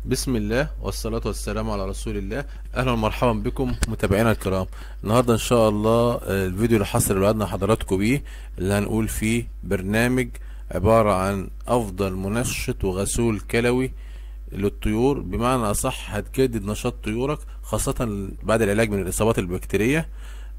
بسم الله والصلاة والسلام على رسول الله أهلا ومرحبا بكم متابعينا الكرام النهاردة إن شاء الله آه، الفيديو اللي حصل اللي وعدنا حضراتكم بيه اللي هنقول فيه برنامج عبارة عن أفضل منشط وغسول كلوي للطيور بمعنى أصح هتجدد نشاط طيورك خاصة بعد العلاج من الإصابات البكتيرية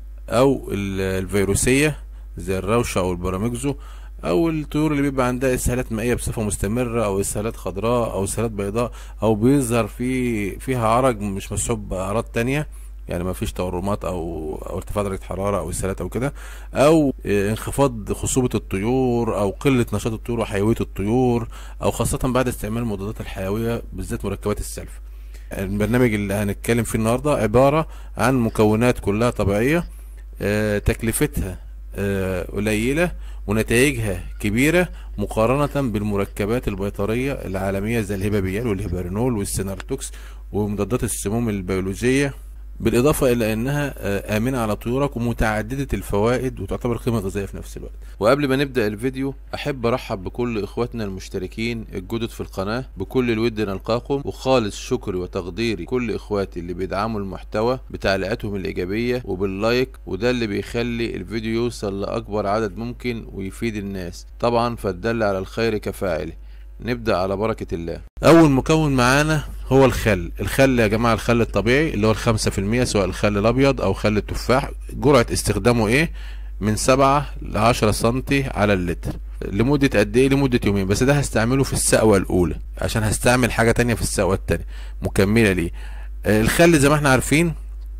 أو ال- الفيروسية زي الروشة أو البراميكزو او الطيور اللي بيبقى عندها اسهالات مائيه بصفه مستمره او اسهالات خضراء او اسهالات بيضاء او بيظهر في فيها عرج مش مسحوب باعراض تانية يعني ما فيش تورمات او او ارتفاع درجه حراره او اسهالات او كده او آه، انخفاض خصوبه الطيور او قله نشاط الطيور وحيويه الطيور او خاصه بعد استعمال المضادات الحيويه بالذات مركبات السلف البرنامج اللي هنتكلم فيه النهارده عباره عن مكونات كلها طبيعيه آه، تكلفتها آه، قليله ونتائجها كبيرة مقارنة بالمركبات البيطرية العالمية زي الهبابيال والهيبارينول والسينارتوكس ومضادات السموم البيولوجية بالإضافة إلى أنها آه، آمنة على طيورك ومتعددة الفوائد وتعتبر قيمة غذائية في نفس الوقت وقبل ما نبدأ الفيديو أحب أرحب بكل إخواتنا المشتركين الجدد في القناة بكل الود نلقاكم وخالص شكري وتقديري كل إخواتي اللي بيدعموا المحتوى بتعليقاتهم الإيجابية وباللايك وده اللي بيخلي الفيديو يوصل لأكبر عدد ممكن ويفيد الناس طبعا فالدل على الخير كفاعله نبدأ على بركة الله أول مكون معانا هو الخل الخل يا جماعة الخل الطبيعي اللي هو الخمسة في المية سواء الخل الأبيض أو خل التفاح جرعة استخدامه إيه من سبعة لعشرة سنتي على اللتر لمدة قد إيه لمدة يومين بس ده هستعمله في السقوة الأولى عشان هستعمل حاجة تانية في السقوة التانية مكملة ليه آه، الخل زي ما احنا عارفين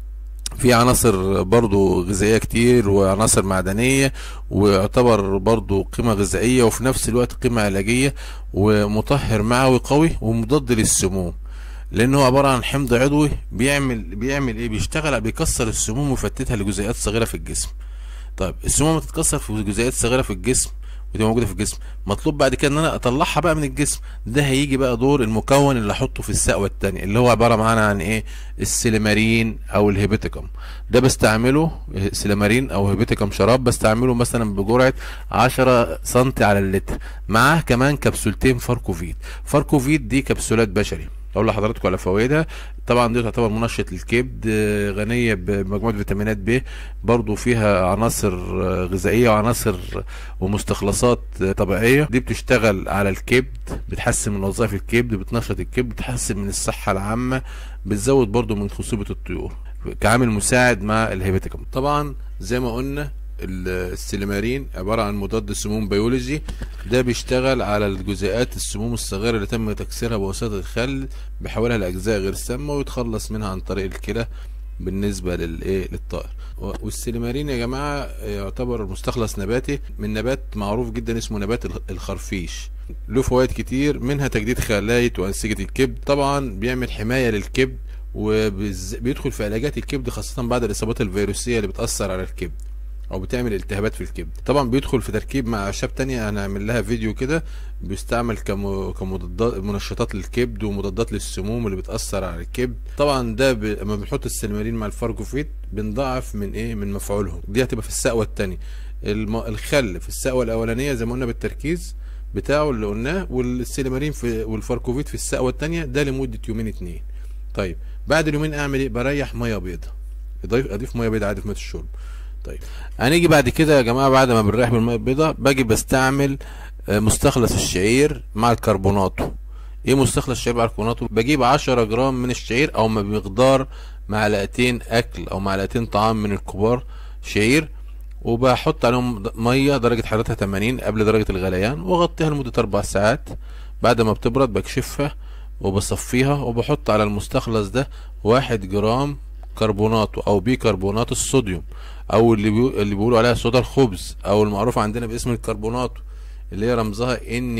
في عناصر برضو غذائية كتير وعناصر معدنية ويعتبر برضو قيمة غذائية وفي نفس الوقت قيمة علاجية ومطهر معوي قوي ومضاد للسموم لانه عبارة عن حمض عضوي بيعمل بيعمل ايه بيشتغل بيكسر السموم ويفتتها لجزيئات صغيرة في الجسم طيب السموم لما تتكسر في جزيئات صغيرة في الجسم وتبقى موجودة في الجسم مطلوب بعد كده ان انا اطلعها بقى من الجسم ده هيجي بقى دور المكون اللي احطه في السقوة التانية اللي هو عبارة معانا عن ايه السيليمارين او الهيبيتيكم ده بستعمله سيليمارين او هيبيتيكم شراب بستعمله مثلا بجرعة 10 سنتي على اللتر معاه كمان كبسولتين فاركوفيت فاركوفيت دي كبسولات بشري اقول لحضراتكم على فوائدها طبعا دي تعتبر منشط للكبد آه، غنيه بمجموعه فيتامينات ب برضو فيها عناصر آه، غذائيه وعناصر ومستخلصات آه، طبيعيه دي بتشتغل على الكبد بتحسن من وظائف الكبد بتنشط الكبد بتحسن من الصحه العامه بتزود برضو من خصوبه الطيور كعامل مساعد مع الهيباتيكم طبعا زي ما قلنا ال- السيليمارين عبارة عن مضاد سموم بيولوجي ده بيشتغل على الجزيئات السموم الصغيرة اللي تم تكسيرها بواسطة الخل بيحولها لأجزاء غير سامة ويتخلص منها عن طريق الكلى بالنسبة للإيه للطائر و- والسيليمارين يا جماعة يعتبر مستخلص نباتي من نبات معروف جدا اسمه نبات الخ- الخرفيش له فوائد كتير منها تجديد خلايا وأنسجة الكبد طبعا بيعمل حماية للكبد وبيدخل في علاجات الكبد خاصة بعد الإصابات الفيروسية اللي بتأثر على الكبد او بتعمل التهابات في الكبد طبعا بيدخل في تركيب مع اعشاب تانية هنعمل لها فيديو كده بيستعمل كم... كمضادات منشطات للكبد ومضادات للسموم اللي بتاثر على الكبد طبعا ده ب... لما بنحط السلمارين مع الفارجوفيت بنضاعف من ايه من مفعولهم دي هتبقى في السقوه التانية الم... الخل في السقوه الاولانيه زي ما قلنا بالتركيز بتاعه اللي قلناه والسيلمارين في والفاركوفيت في السقوه التانية ده لمده يومين اتنين طيب بعد اليومين اعمل ايه بريح ميه بيضاء اضيف اضيف ميه بيضاء عادي في ميه الشرب طيب هنيجي بعد كده يا جماعه بعد ما بنريح بالميه البيضاء باجي بستعمل آه، مستخلص الشعير مع الكربوناتو ايه مستخلص الشعير مع الكربوناتو بجيب 10 جرام من الشعير او بمقدار معلقتين اكل او معلقتين طعام من الكبار شعير وبحط عليهم د- ميه درجه حرارتها 80 قبل درجه الغليان واغطيها لمده اربع ساعات بعد ما بتبرد بكشفها وبصفيها وبحط على المستخلص ده واحد جرام كربوناتو او بيكربونات الصوديوم او اللي بيقو... اللي بيقولوا عليها صودا الخبز او المعروف عندنا باسم الكربوناتو اللي هي رمزها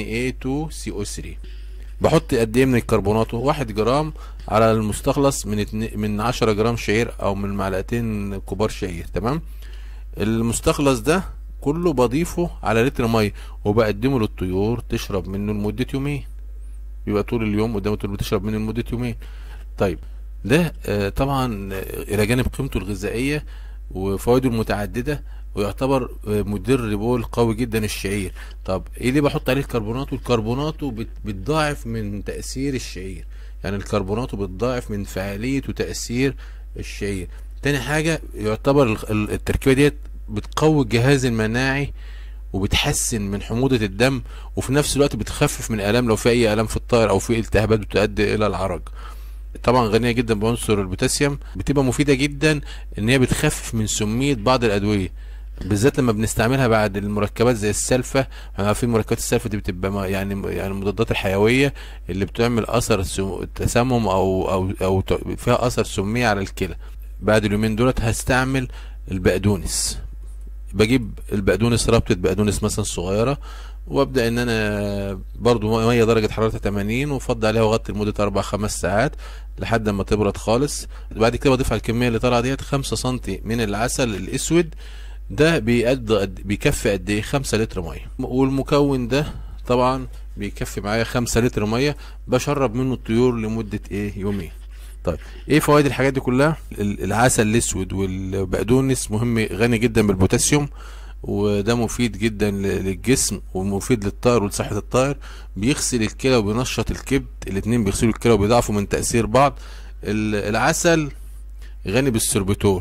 Na2CO3 بحط قد ايه من الكربوناتو واحد جرام على المستخلص من اتنين من 10 جرام شعير او من معلقتين كبار شعير تمام المستخلص ده كله بضيفه على لتر ميه وبقدمه للطيور تشرب منه لمده يومين يبقى طول اليوم قدام الطيور بتشرب منه لمده يومين طيب ده آه، طبعا آه، الى جانب قيمته الغذائيه وفوائده المتعدده ويعتبر آه، مدر بول قوي جدا الشعير طب ايه اللي بحط عليه الكربونات والكربونات بت- بتضاعف من تاثير الشعير يعني الكربونات بتضاعف من فعالية وتأثير الشعير تاني حاجة يعتبر ال- ال- التركيبة ديت بتقوي الجهاز المناعي وبتحسن من حموضة الدم وفي نفس الوقت بتخفف من الآلام لو في أي آلام في الطائر أو في التهابات بتؤدي إلى العرج طبعا غنية جدا بعنصر البوتاسيوم بتبقى مفيدة جدا ان هي بتخفف من سمية بعض الأدوية بالذات لما بنستعملها بعد المركبات زي السلفة احنا عارفين مركبات السلفة دي بتبقى ما- يعني يعني المضادات الحيوية اللي بتعمل أثر سم- تسمم أو أو أو ت- فيها أثر سمية على الكلى بعد اليومين دولت هستعمل البقدونس بجيب البقدونس ربطة بقدونس مثلا صغيرة وابدا ان انا برضو ميه درجه حرارتها 80 وافضي عليها واغطي لمده 4 5 ساعات لحد ما تبرد خالص بعد كده بضيف على الكميه اللي طالعه ديت 5 سم من العسل الاسود ده بيقد قد- بيكفي قد ايه 5 لتر ميه والمكون ده طبعا بيكفي معايا 5 لتر ميه بشرب منه الطيور لمده ايه يومين طيب ايه فوائد الحاجات دي كلها ال- العسل الاسود والبقدونس مهم غني جدا بالبوتاسيوم وده مفيد جدا ل- للجسم ومفيد للطائر ولصحة الطائر بيغسل الكلى وبينشط الكبد الاتنين بيغسلوا الكلى وبيضعفوا من تأثير بعض ال- العسل غني بالسوربيتول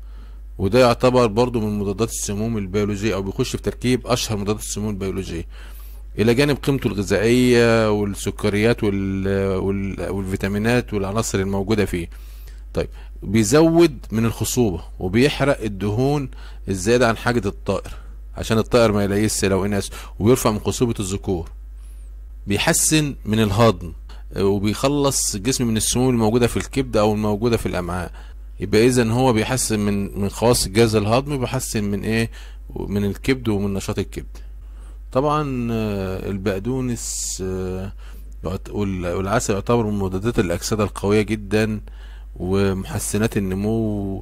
وده يعتبر برضو من مضادات السموم البيولوجية او بيخش في تركيب اشهر مضادات السموم البيولوجية الى جانب قيمته الغذائية والسكريات وال... وال... والفيتامينات والعناصر الموجودة فيه طيب بيزود من الخصوبة وبيحرق الدهون الزيادة عن حاجة الطائر عشان الطائر ما يليس لو اناث وبيرفع من خصوبة الذكور بيحسن من الهضم آه، وبيخلص الجسم من السموم الموجودة في الكبد او الموجودة في الامعاء يبقى اذا هو بيحسن من من خواص الجهاز الهضمي وبيحسن من ايه من الكبد ومن نشاط الكبد طبعا آه، البقدونس آه، يعت- وال- والعسل يعتبر من مضادات الأكسدة القوية جدا ومحسنات النمو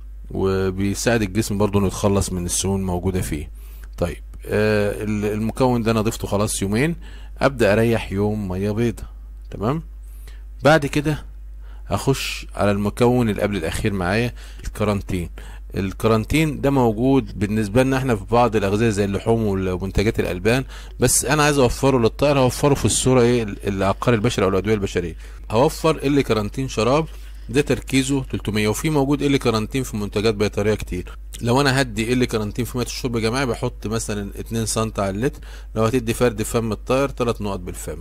وبيساعد الجسم برضه انه يتخلص من السموم الموجودة فيه طيب آه، ال- المكون ده انا ضفته خلاص يومين ابدأ اريح يوم مية بيضة تمام بعد كده هخش على المكون اللي قبل الاخير معايا الكارانتين الكارانتين ده موجود بالنسبه لنا احنا في بعض الاغذيه زي اللحوم ومنتجات الالبان بس انا عايز اوفره للطائر هوفره في الصوره ايه العقار البشري او الادويه البشريه هوفر ال كارانتين شراب ده تركيزه 300 وفي موجود ال كارانتين في منتجات بيطريه كتير لو انا هدي ال كارانتين في ميه الشرب جماعي بحط مثلا 2 سم على اللتر لو هتدي فرد فم الطائر 3 نقط بالفم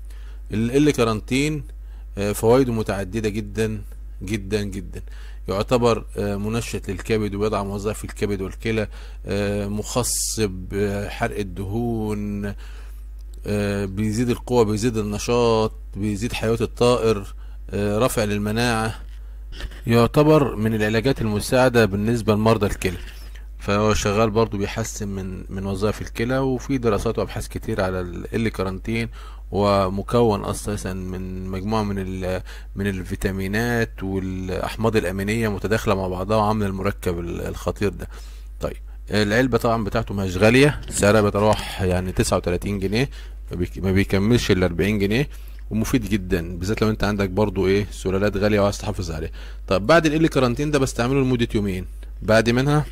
ال كارانتين آه، فوائده متعددة جدا جدا جدا يعتبر آه، منشط للكبد ويدعم وظائف الكبد والكلى آه، مخصب آه، حرق الدهون آه، بيزيد القوة بيزيد النشاط بيزيد حيوية الطائر آه، رفع للمناعة يعتبر من العلاجات المساعدة بالنسبة لمرضى الكلى فهو شغال برضو بيحسن من من وظائف الكلى وفي دراسات وابحاث كتير على ال كارانتين ومكون اساسا من مجموعه من ال من الفيتامينات والاحماض الامينيه متداخله مع بعضها وعامله المركب ال- الخطير ده طيب العلبه طبعا بتاعته مش غاليه سعرها بيتراوح يعني 39 جنيه ما بيك- ما بيكملش ال 40 جنيه ومفيد جدا بالذات لو انت عندك برضو ايه سلالات غاليه وعايز تحافظ عليها طب بعد ال كارانتين ده بستعمله لمده يومين بعد منها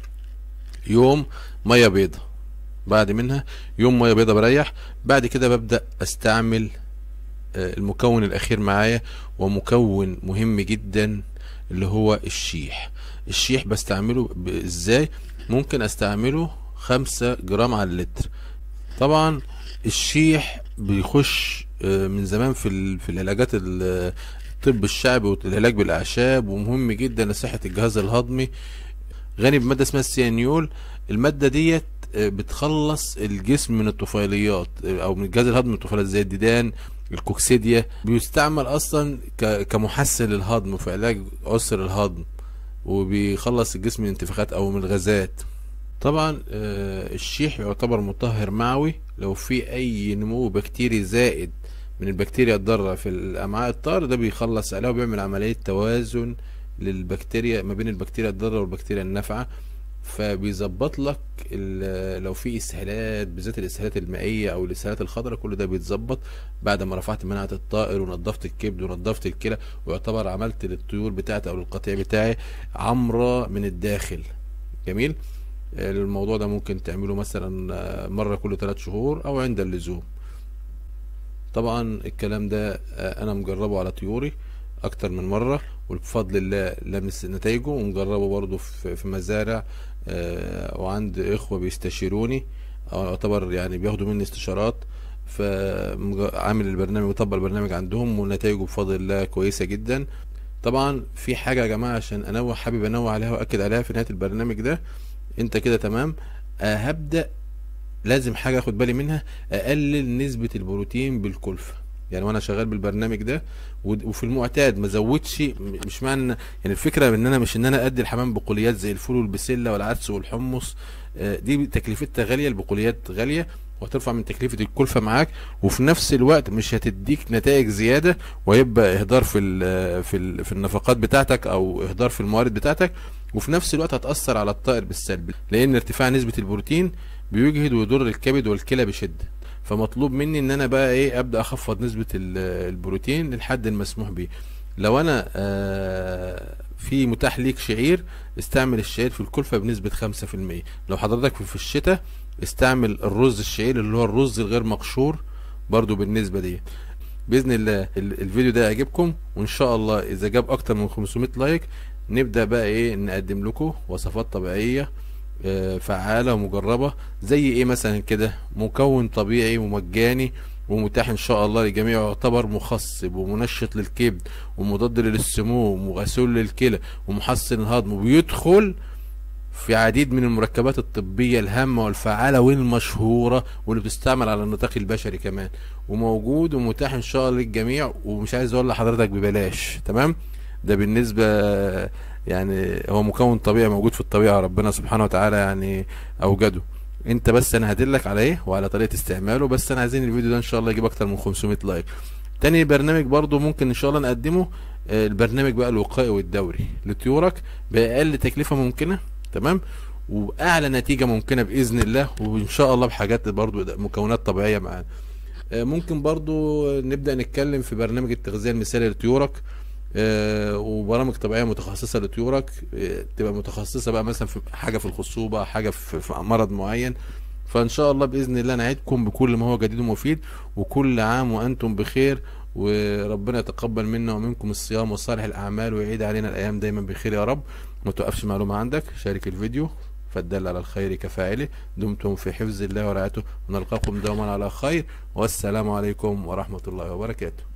يوم ميه بيضة بعد منها يوم ميه بيضة بريح بعد كده ببدأ استعمل آه، المكون الاخير معايا ومكون مهم جدا اللي هو الشيح الشيح بستعمله ب- ازاي ممكن استعمله خمسة جرام على اللتر طبعا الشيح بيخش آه، من زمان في ال- في العلاجات ال- الطب الشعبي والعلاج بالاعشاب ومهم جدا لصحة الجهاز الهضمي غني بماده اسمها السيانيول الماده ديت آه، بتخلص الجسم من الطفيليات آه، او من الجهاز الهضمي من الطفيليات زي الديدان الكوكسيديا بيستعمل اصلا ك- كمحسن للهضم في علاج عسر الهضم وبيخلص الجسم من الانتفاخات او من الغازات طبعا آه، الشيح يعتبر مطهر معوي لو في اي نمو بكتيري زائد من البكتيريا الضارة في الامعاء الطار ده بيخلص عليها وبيعمل عملية توازن للبكتيريا ما بين البكتيريا الضارة والبكتيريا النافعة فبيظبط لك ال- لو في اسهالات بالذات الاسهالات المائيه او الاسهالات الخضراء كل ده بيتظبط بعد ما رفعت مناعه الطائر ونظفت الكبد ونظفت الكلى ويعتبر عملت للطيور بتاعتي او للقطيع بتاعي عمره من الداخل جميل الموضوع ده ممكن تعمله مثلا مره كل ثلاث شهور او عند اللزوم طبعا الكلام ده آه، انا مجربه على طيوري اكتر من مرة وبفضل الله لمس نتائجه ومجربه برضه في في مزارع آه، وعند اخوة بيستشيروني او يعتبر يعني بياخدوا مني استشارات فعامل البرنامج مطبق البرنامج عندهم ونتائجه بفضل الله كويسة جدا طبعا في حاجة يا جماعة عشان انوه حابب انوه عليها واكد عليها في نهاية البرنامج ده انت كده تمام آه، هبدأ لازم حاجة اخد بالي منها اقلل نسبة البروتين بالكلفة يعني وانا شغال بالبرنامج ده ود- وفي المعتاد ما زودش م- مش معنى إن- يعني الفكره ان انا مش ان انا ادي الحمام بقوليات زي الفول والبسله والعدس والحمص آه، دي تكلفتها غاليه البقوليات غاليه وهترفع من تكلفه الكلفه معاك وفي نفس الوقت مش هتديك نتائج زياده ويبقى اهدار في ال في ال في النفقات بتاعتك او اهدار في الموارد بتاعتك وفي نفس الوقت هتاثر على الطائر بالسلب لان ارتفاع نسبه البروتين بيجهد ويضر الكبد والكلى بشده فمطلوب مني ان انا بقى ايه ابدا اخفض نسبه ال- البروتين للحد المسموح به لو انا آه في متاح ليك شعير استعمل الشعير في الكلفه بنسبه 5% لو حضرتك في في الشتاء استعمل الرز الشعير اللي هو الرز الغير مقشور برضو بالنسبه دي باذن الله ال- الفيديو ده يعجبكم وان شاء الله اذا جاب اكتر من 500 لايك نبدا بقى ايه نقدم لكم وصفات طبيعيه آه، فعالة ومجربة زي ايه مثلا كده مكون طبيعي ومجاني ومتاح ان شاء الله للجميع يعتبر مخصب ومنشط للكبد ومضاد للسموم وغسول للكلى ومحسن الهضم وبيدخل في عديد من المركبات الطبية الهامة والفعالة والمشهورة واللي بتستعمل على النطاق البشري كمان وموجود ومتاح ان شاء الله للجميع ومش عايز اقول لحضرتك ببلاش تمام ده بالنسبة يعني هو مكون طبيعي موجود في الطبيعة ربنا سبحانه وتعالى يعني اوجده انت بس انا هدلك على ايه وعلى طريقة استعماله بس انا عايزين الفيديو ده ان شاء الله يجيب اكتر من 500 لايك تاني برنامج برضو ممكن ان شاء الله نقدمه آه، البرنامج بقى الوقائي والدوري لطيورك باقل تكلفة ممكنة تمام واعلى نتيجة ممكنة باذن الله وان شاء الله بحاجات برضو مكونات طبيعية معانا آه، ممكن برضو نبدأ نتكلم في برنامج التغذية المثالي لطيورك آه، وبرامج طبيعيه متخصصه لطيورك آه، تبقى متخصصه بقى مثلا في حاجه في الخصوبه حاجه في في مرض معين فان شاء الله باذن الله نعدكم بكل ما هو جديد ومفيد وكل عام وانتم بخير وربنا يتقبل منا ومنكم الصيام وصالح الاعمال ويعيد علينا الايام دايما بخير يا رب ما توقفش معلومه عندك شارك الفيديو فالدل على الخير كفاعله دمتم في حفظ الله ورعايته ونلقاكم دوما على خير والسلام عليكم ورحمه الله وبركاته